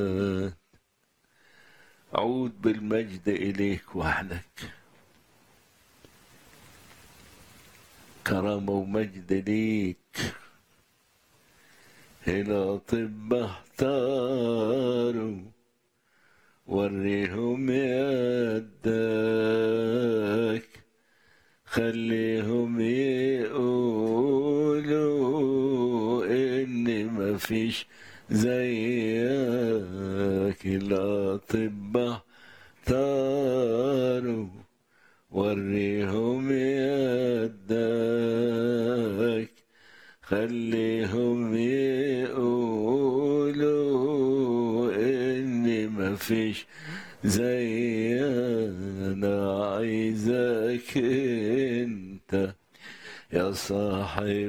عود بالمجد إليك وحدك كرامة ومجد ليك هنا طب اختاروا وريهم يدك خليهم يقولوا إن مفيش زيك الأطباء اختاروا وريهم يدك خليهم يقولوا إن مفيش زي أنا عايزك أنت يا صاحب